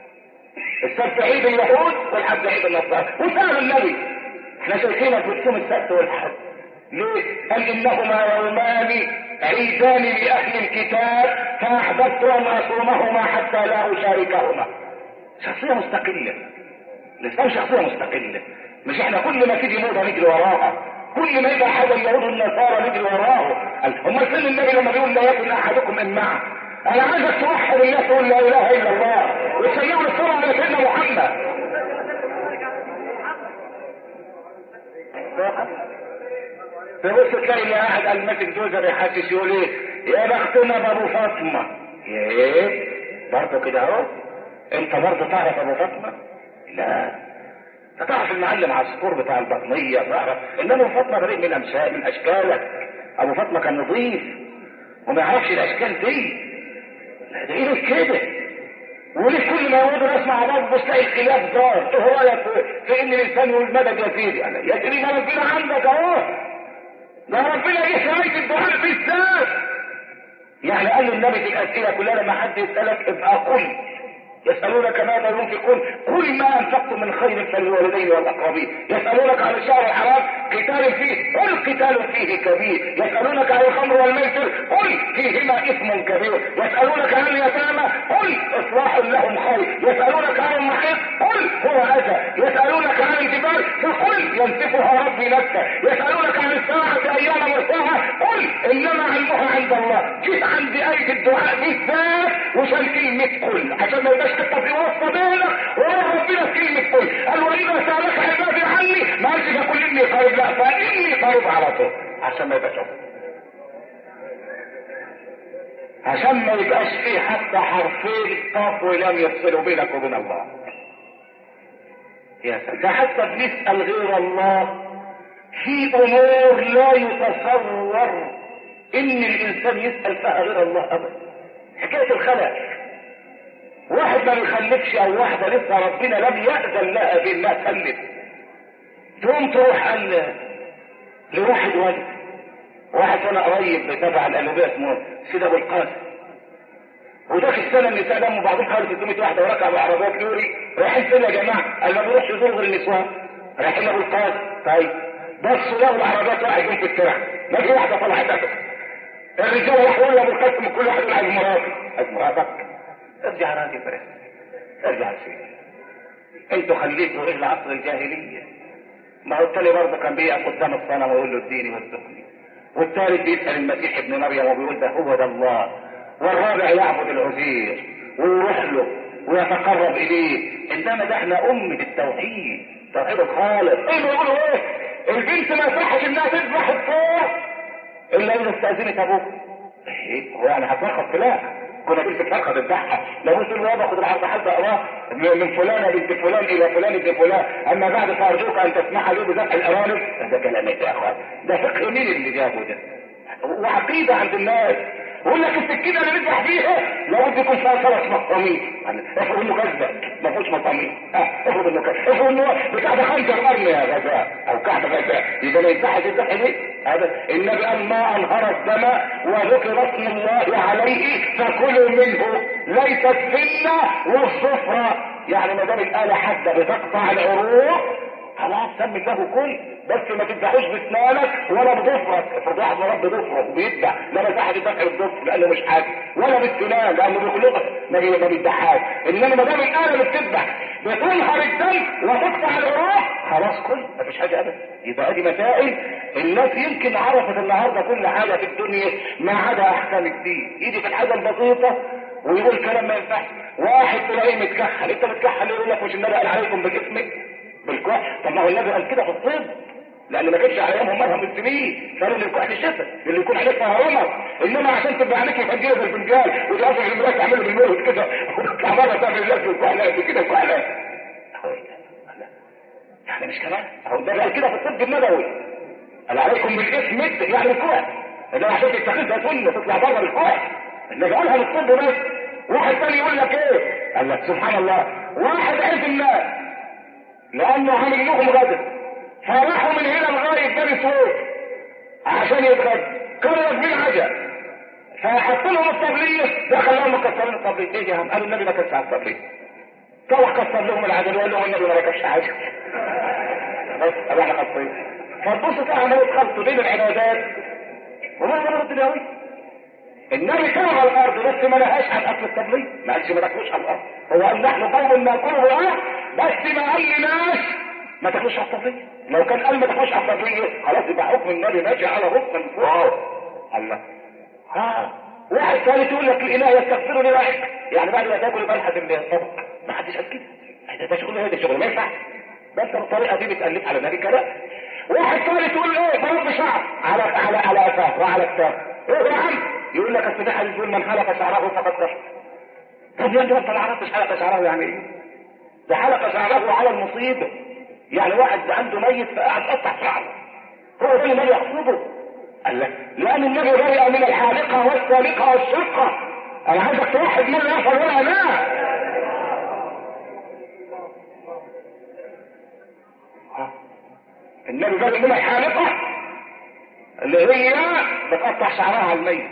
السبت عيد اليهود والحج عيد النصارى وسأل النبي احنا شايفينك بتصوم السبت والحج ليه؟ قال انهما يومان عيدان لاهل الكتاب فاحببت ان اصومهما حتى لا اشاركهما شخصيه مستقله الاسلام شخصيه مستقله مش احنا كل ما تيجي موضه نجري وراها كل ما يبقى حاجه اليهود والنصارى نجري وراه امال فين النبي لما بيقول لا يكن احدكم ان معه انا عايزك توحد الله تقول لا اله الا الله وتسيبوا الصلاه على سيدنا محمد تبص تلاقي اللي قاعد قال ماسك دوزه بيحسس يقول ايه يا بختنا بابو فاطمه ايه برضه كده اهو انت برضه تعرف ابو فاطمه لا انت تعرف المعلم عصفور بتاع البطنيه تعرف انما ابو فاطمه بريء من امثال من اشكالك ابو فاطمه كان نظيف وما يعرفش الاشكال دي لا ده ايه كده وليه كل ما يقعدوا ناس مع بعض بس تلاقي الخلاف ظاهر ايه رايك في ان الانسان يقول مدد يا سيدي يعني يجري ما ربنا عندك اهو ده ربنا يسعدك الدعاء بالذات يعني قال النبي في الاسئله كلها لما حد يسالك ابقى قل يسألونك ماذا ينفقون قل ما أنفقتم من خير فللوالدين والأقربين يسألونك عن الشهر الحرام قتال فيه قل قتال فيه كبير يسألونك عن الخمر والميسر قل فيهما إثم كبير يسألونك عن اليتامى قل إصلاح لهم خير يسألونك عن المحيط قل هو أذى يسألونك عن الجبال فقل ينسفها ربي نفسه يسألونك عن الساعة أيام مرساها قل انما علمها عند الله جيت عند ايه الدعاء بالذات وشال كلمه كل عشان ما يبقاش تبقى في وسط بينك وبين ربنا في كلمه كل قال واذا سالك عبادي عني ما قالش فقل اني قريب لا فاني قريب على طول عشان ما يبقاش عشان ما يبقاش فيه حتى حرفين قاف ولم يفصلوا بينك وبين الله يا سلام ده حتى بنسأل غير الله في امور لا يتصور ان الانسان يسأل فيها غير الله ابدا حكاية الخلق واحد ما بيخلفش او واحدة لسه ربنا لم يأذن لها بانها تخلف تقوم تروح قال لواحد ولد واحد انا قريب تبع القلوبية اسمه سيد ابو القاسم وذاك السنة النساء لموا بعضهم حوالي 600 واحدة وركبوا بعربيات لوري رايحين فين يا جماعة؟ قال ما بيروحش يزور غير النسوان رايحين ابو القاسم طيب بصوا لقوا العربيات واحد يوم في الترع ما في واحدة طلعت أبدا الرجال راحوا يقولوا ابو القاسم كل واحد يقول عايز مراتي عايز مراتك ارجع راجل بس ارجع سيدي انتوا خليتوا ايه لعصر الجاهلية ما هو التاني برضه كان بيقف قدام الصنم ويقول له اديني وارزقني والثالث بيسأل المسيح ابن مريم وبيقول ده هو ده الله والرابع يعبد العزير ويروح له ويتقرب اليه انما ده احنا امة التوحيد توحيد الخالق ايه بيقولوا ايه البنت ما يصحش انها تذبح الطور الا اذا استاذنت ابوك ايه هو يعني هترخص فلان كنا بنت فرخه تذبحها لو قلت له يابا خد العرض حد اقراه من فلانه بنت فلان الى فلان ابن فلان اما بعد فارجوك ان تسمح له بذبح الارانب ده كلام يا اخوان ده فقه مين اللي جابه ده وعقيده عند الناس يقول لك السكينه اللي بيذبح فيها لابد يكون فيها ثلاث مقامير افرض انه كذب ما فيهوش مقامير اه افرض انه كذب افرض انه بتاع ده خنجر قرن يا غزاء او كعب غزاء يبقى ما يذبحش الذبح دي هذا النبي قال ما انهر الدم وذكر اسم الله عليه فكلوا منه ليس السنه والصفرة يعني ما دام الاله حاده بتقطع العروق خلاص سم الله كل بس ما تذبحوش باسنانك ولا بضفرك افرض واحد مربي ضفره وبيذبح لا مساحه يذبح الضفر لانه مش حاجه ولا بالسنان لانه بيخلقك ما ما بيذبحهاش انما ما دام الاله اللي بتذبح بتنهر الدم وتقطع العروق خلاص كل ما فيش حاجه ابدا يبقى دي مسائل الناس يمكن عرفت النهارده كل حاجه في الدنيا ما عدا احكام الدين يجي في الحاجه البسيطه ويقول كلام ما ينفعش واحد تلاقيه متكحل انت متكحل يقول لك مش النبي قال عليكم بجسمك بالكحل طب ما هو النبي قال كده في الطب لان ما كانش عليهم مرهم السنين قالوا ان الكحل شفا اللي يكون عليك عمر انما عشان تبقى عليك مفجيه في الفنجان وتقفل المرايه تعمله بالموت كده وتطلع مره تعمل الناس بالكحل قد كده كحل يعني مش كمان هو النبي قال كده في الطب النبوي قال عليكم بالاسم يعني الكحل ده عشان تتخذها سنه تطلع بره الكحل النبي قالها للطب بس واحد ثاني يقول لك ايه قال لك سبحان الله واحد عرف الناس لانه عامل لهم غدر فراحوا من هنا لغايه بني سويف عشان يتغدوا كانوا راكبين عجل فحط لهم الطبليه ده خلاهم مكسرين الطبليه ايه يا عم قالوا النبي ما كسر على الطبليه طلع كسر لهم العجل وقال لهم النبي ما ركبش عجل بس قال احنا خلصين فتبص تلاقي عمليه خلط بين العبادات وما امر الدنيوي النبي كان على الارض بس ما لهاش عن اكل الطبليه ما قالش ما تاكلوش على الارض هو قال نحن قوم ناكله بالارض بس ما قال لناش ما تاكلوش على الطبليه لو كان قال ما تاكلوش على الطبليه خلاص يبقى حكم النبي ماشي على رفق الفوق الله ها واحد ثالث يقول لك الاله يستغفر لي واحد يعني بعد ما تاكل يبقى الحد الطبق ما حدش قال كده ده شغل هذا شغل ما ينفعش ده انت بالطريقه دي بتالف على النبي كلام واحد ثالث يقول ايه برد شعر على على على قفاه وعلى كتاب ايه يا عم يقول لك اصل ده حديث يقول من حلق شعره فقد كفر طب يا انت ما عرفتش حلق شعره يعني ايه ده حلق شعره على المصيبه يعني واحد عنده ميت فقاعد قطع شعره هو ده النبي يقصده قال لك لان النبي برئ من الحالقه والسالقه والشقه انا عايزك توحد من لا يفعل ولا لا النبي برئ من الحالقه اللي هي بتقطع شعرها على الميت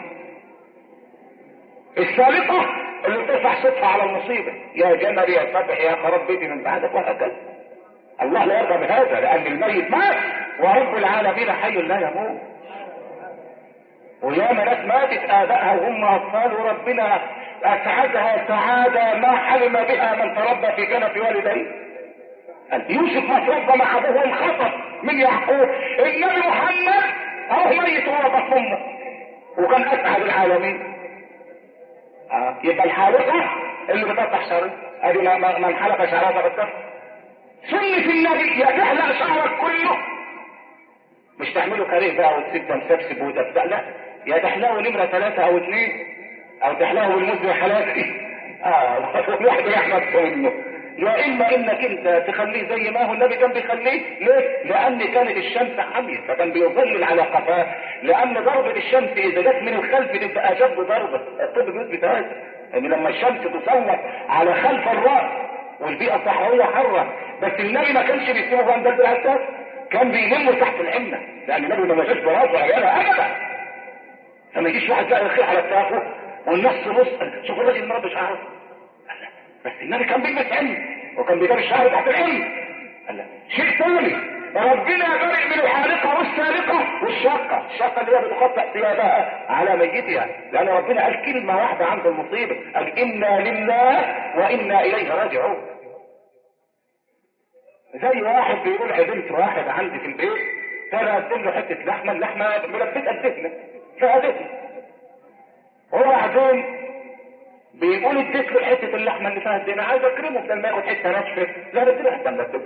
السالقه اللي بترفع صوتها على المصيبه يا جمل يا سبح يا خراب بيتي من بعدك وهكذا الله لا يرضى بهذا لان الميت مات ورب العالمين حي لا يموت وياما ناس ماتت ابائها وهم اطفال وربنا اسعدها سعاده ما حلم بها من تربى في كنف والديه يوسف ما تربى مع ابوه انخطف من يعقوب النبي محمد اهو ميت وهو بطن امه وكان اسعد العالمين آه. يبقى الحالقة اللي بتقطع شعري ادي من حلق شعره فقد سنة النبي يا تحلق شعرك كله مش تعمله كريه بقى وتسيب مسبسب وتبدأ لا يا تحلقه نمرة ثلاثة او اثنين او تحلقه بالمز حلاتي اه واحد يحمد منه يا اما انك انت تخليه زي ما هو النبي كان بيخليه ليه؟ لان كانت الشمس حامية فكان بيظلل على قفاه لان ضربة الشمس اذا جت من الخلف تبقى اشد ضربة الطب بيثبت هذا ان لما الشمس تسلط على خلف الراس والبيئة الصحراوية حرة بس النبي ما كانش بيسيبه بقى مدد الاساس كان بيلمه تحت العمة لان النبي ما مشاش براسه عيالها ابدا فما يجيش واحد بقى يخيل على كتافه والنص نص شوف الراجل مربي شعره بس النبي كان بيلبس علم وكان بيجيب الشعر تحت العلم شيء ثاني ربنا برئ من الحالقة والسالقة والشاقة الشاقة اللي هي بتقطع ثيابها على ميتها لأن ربنا قال كلمة واحدة عند المصيبة قال إنا لله وإنا إليه راجعون زي واحد بيقول عزمت واحد عندي في البيت فانا قدم له حته لحمه اللحمه ملبسه الدهنه فيها دهنه وبعدين بيقول اديت له حته اللحمه اللي فيها الدهنه عايز اكرمه بدل ما ياخد حته ناشفه لا بدي له حته ملبسه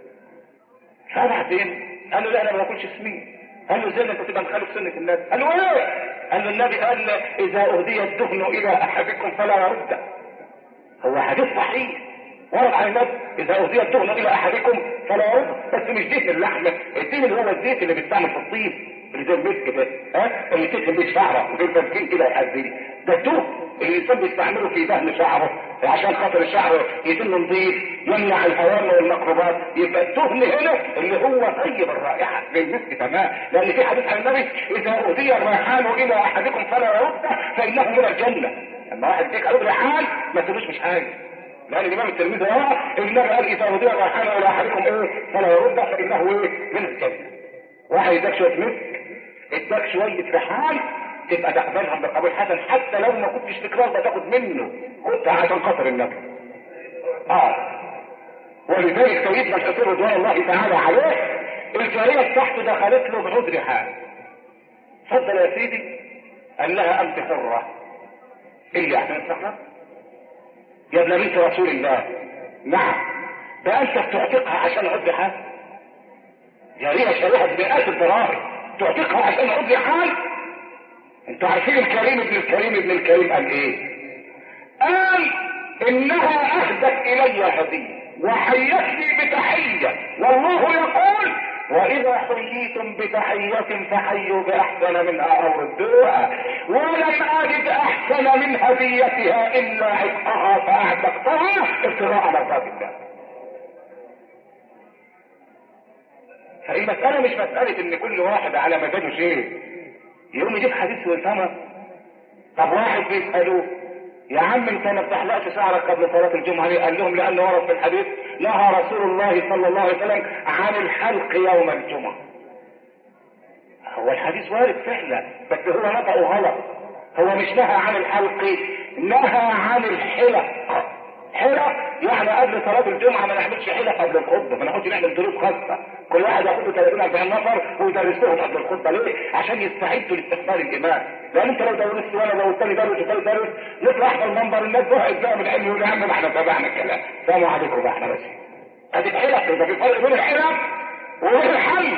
فبعدين قال له لا انا ما باكلش سمين قال له ازاي انت تبقى مخالف سنه النبي قال له ايه قال له النبي قال اذا اهدي الدهن الى احدكم فلا يرد هو حديث صحيح ورد عن النبي اذا اهدي الدهن الى احدكم فلا يرد بس مش زيت اللحمه الدين اللي هو الزيت اللي بيستعمل في الطين اللي زي المسك كده ها اللي تدهن بيه شعره وفي تمكين كده يحذري ده الدهن اللي الانسان بيستعمله في دهن شعره عشان خاطر الشعر يتم نظيف يمنع الهوام والميكروبات يبقى الدهن هنا اللي هو طيب الرائحه زي المسك تمام لان في حديث عن النبي اذا اهدي الريحان الى احدكم فلا يرد فانه من الجنه لما واحد يديك قلب ريحان ما تقولوش مش عايز لان الامام الترمذي روى النبي قال اذا اهدي الريحان الى احدكم ايه فلا يرد فانه ايه من الجنه واحد يديك شويه مسك اداك شويه ريحان تبقى تقبلها بقبول حسن حتى لو ما كنتش تكرهه تاخد منه كنت عشان خاطر النبي اه ولذلك سيدنا الحسين رضوان الله تعالى عليه الجارية بتاعته دخلت له بعود ريحان اتفضل يا سيدي قال لها انت حرة ايه اللي احسن استحنا يا ابن بنت رسول الله نعم ده انت بتعتقها عشان عود ريحان جارية شريحة بمئات الدراهم تعتقها عشان عود ريحان انتوا عارفين الكريم ابن الكريم ابن الكريم قال ايه قال انها اهدت الي هديه وحيتني بتحيه والله يقول واذا حييتم بتحيه فحيوا باحسن منها او ردوها ولم اجد احسن من هديتها الا عتقها فاعتقتها ابتغاء مرضات الله فالمسألة مش مسألة ان كل واحد على مزاجه شيء يقوم يجيب حديث ويفهمه طب واحد بيسألوه يا عم انت ما بتحلقش شعرك قبل صلاة الجمعة ليه؟ قال لهم لأنه ورد في الحديث نهى رسول الله صلى الله عليه وسلم عن الحلق يوم الجمعة. هو الحديث وارد فعلا بس هو نطقه غلط. هو مش نهى عن الحلق نهى عن الحلق. حلق يعني قبل صلاة الجمعة ما نعملش حلق قبل الخطبة ما ناخدش نعمل دروس خاصة كل واحد ياخد له 30 40 نفر ويدرسوهم قبل الخطبة ليه؟ عشان يستعدوا لاستقبال الإمام لأن أنت لو درست وأنا لو الثاني درس والثاني درس نطلع احنا المنبر الناس بقى إزاي من العلم يقول يا عم ما احنا تابعنا الكلام سلام عليكم بقى احنا بس ادي الحلق ده في فرق بين الحلق وبين الحل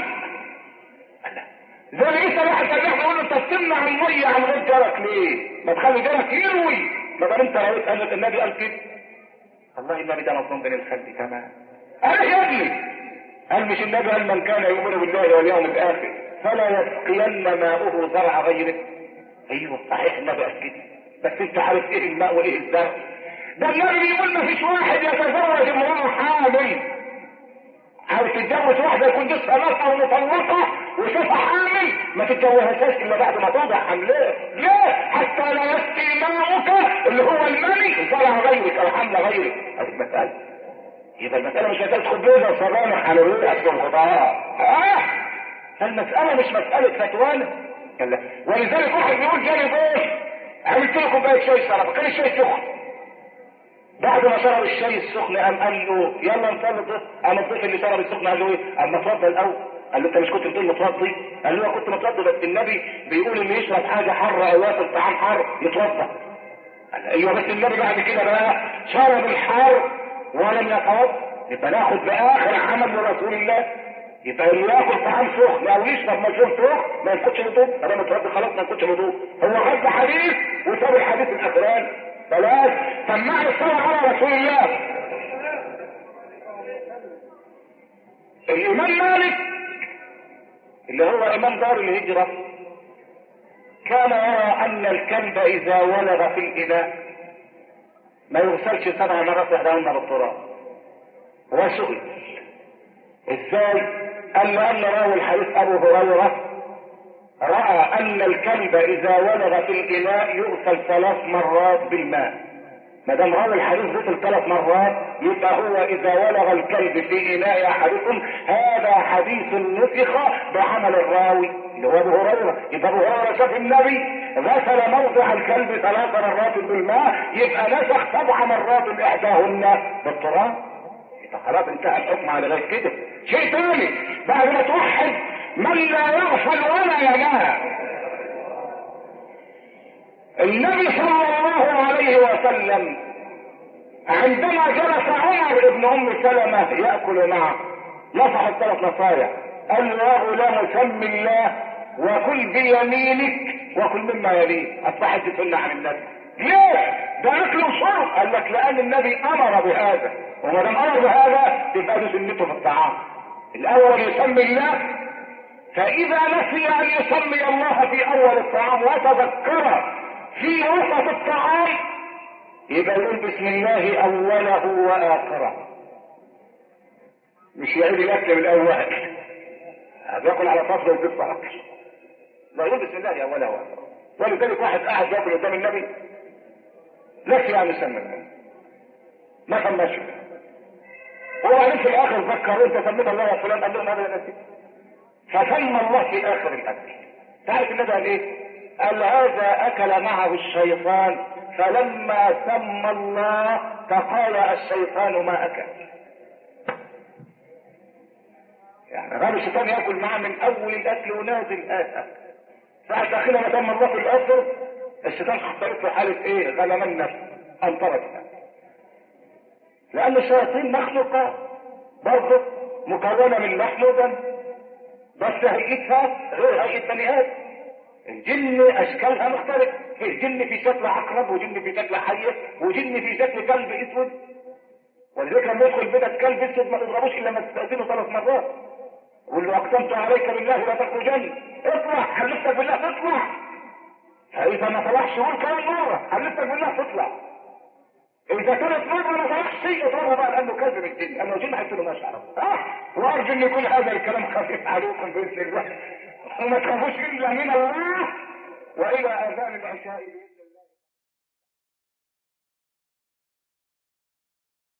زي ما لسه واحد كان يقول له انت بتمنع الميه عن غير جارك ليه؟ ما تخلي جارك يروي ما دام انت رويت قال النبي قال كده والله النبي ده مظلوم بين الخلق كمان قال يا ابني قال مش النبي قال من كان يؤمن بالله واليوم الاخر فلا يسقين ماؤه زرع غيره ايوه صحيح النبي قال كده بس انت عارف ايه الماء وايه الزرع ده النبي بيقول ما فيش واحد يتزوج امراه حامل عاوز تتجوز واحده يكون جسمها مرأة ومطلقة وشوفها حامل ما تتجوزهاش الا بعد ما توضع حملها ليه؟ حتى لا يسقي ماؤك اللي هو المني زرع غيرك او حمل غيرك هذه المسألة يبقى المسألة مش مسألة خبيزة وصبانح على الرؤية والخضار اه فالمسألة مش مسألة فتوانة ولذلك واحد بيقول جالي ضيف عملت له كوباية شاي شرب كان الشاي سخن بعد ما شرب الشاي السخن قام قال له يلا نصلي الضيف قام الضيف اللي شرب السخن قال له ايه؟ قام اتفضل الاول قال له انت مش كنت بتقول متوضي قال له كنت متوضي بس النبي بيقول اللي يشرب حاجه حاره او ياكل طعام حار يتوضا قال ايوه بس النبي بعد كده بقى شرب الحار ولم يتوضا يبقى ناخد باخر عمل لرسول الله يبقى اللي ياكل طعام سخن او يشرب مشروب سخن ما يفقدش الوضوء انا متوضي خلاص ما يفقدش الوضوء هو غز حديث وساب الحديث الاخراني بلاش سمعني الصلاه على رسول الله الامام مالك اللي هو امام دار الهجرة كان يرى ان الكلب اذا ولغ في الاناء ما يغسلش سبع مرات احداهن بالتراب وسئل ازاي قال لان راوي الحديث ابو هريره راى ان الكلب اذا ولغ في الاناء يغسل ثلاث مرات بالماء ما دام راوي الحديث غسل ثلاث مرات يبقى هو اذا ولغ الكلب في اناء احدكم هذا حديث نسخ بعمل الراوي اللي هو ابو هريره يبقى ابو هريره شاف النبي غسل موضع الكلب ثلاث مرات بالماء يبقى نسخ سبع مرات احداهن بالتراب يبقى خلاص انتهى الحكم على غير كده شيء ثاني بعد ما توحد من لا يغفل ولا ينام النبي صلى الله عليه وسلم عندما جلس عمر بن ام سلمة يأكل معه نصح الثلاث نصايح قال له يا غلام سم الله وكل بيمينك وكل مما يليك اصبحت تسنة عن النبي ليه؟ ده اكل وشرب قال لك لان النبي امر بهذا وما دام امر بهذا تبقى دي سنته في الطعام الاول يسمي الله فاذا نسي ان يسمي الله في اول الطعام وتذكر في وسط الطعام يبقى يقول بسم الله اوله واخره مش يعيد الاكل من الاول بياكل على فصل ويضيف اكل لا يقول بسم الله اوله واخره ولذلك واحد قاعد ياكل قدام النبي نسي ان يسمي الله ما سماش وبعدين في الاخر ذكر انت سميت الله يا فلان قال لهم هذا نسيت فسمى الله في اخر الاكل تعرف النبي قال ايه؟ قال هذا اكل معه الشيطان فلما سمى الله فقال الشيطان ما اكل يعني غير الشيطان ياكل معه من اول الاكل ونازل اخر ساعة داخله ما سمى الله في الاخر الشيطان حصلت له حالة ايه غلم النفس انطرتها لان الشياطين مخلوقة برضه مكونة من لحم ودم بس هيئتها غير هيئة بني ادم الجن اشكالها مختلفة في جن في شكل عقرب وجن في شكل حية وجن في شكل كلب اسود ولذلك لما يدخل بيتك كلب اسود ما تضربوش الا لما تستأذنه ثلاث مرات قول له اقسمت عليك بالله لا تخرجن اطلع حلفتك بالله تطلع فاذا ما طلعش قول كمان مرة حلفتك بالله تطلع اذا كانت مرة ما طلعش شيء اطلع بقى لانه كذب الجن لانه الجن حيث له ماشي اه وارجو ان يكون هذا الكلام خفيف عليكم باذن الله وما تخافوش الا من الله والى اذان العشاء